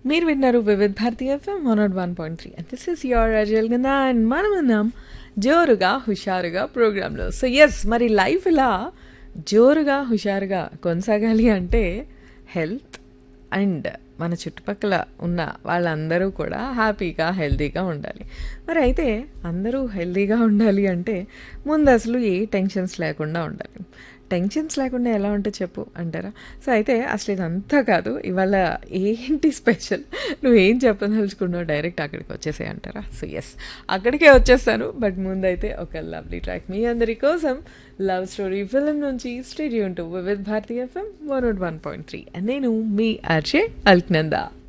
మీరు విన్నారు Vividh Bharati FM one naught one point three and this is your అజల్ కింద అండ్ మనం ఉన్నాం జోరుగా హుషారుగా ప్రోగ్రాంలో సో ఎస్ మరి లైఫ్ ఇలా జోరుగా హుషారుగా కొనసాగాలి అంటే హెల్త్ అండ్ మన చుట్టుపక్కల ఉన్న వాళ్ళందరూ కూడా హ్యాపీగా హెల్తీగా ఉండాలి మరి అయితే అందరూ హెల్తీగా ఉండాలి అంటే ముందు అసలు ఏ టెన్షన్స్ లేకుండా ఉండాలి టెన్షన్స్ లేకుండా ఎలా ఉంటే చెప్పు అంటారా సో అయితే అసలు ఇదంతా కాదు ఇవాళ ఏంటి స్పెషల్ నువ్వేం చెప్పదలుచుకున్నావు డైరెక్ట్ అక్కడికి వచ్చేసే అంటారా సో ఎస్ అక్కడికే వచ్చేస్తాను బట్ ముందైతే ఒక లవ్లీ ట్రాక్ మీ అందరి కోసం లవ్ స్టోరీ ఫిలిం నుంచి stadium to Vividh Bharati FM one one point three నేను మీ అర్జే అల్క్నందా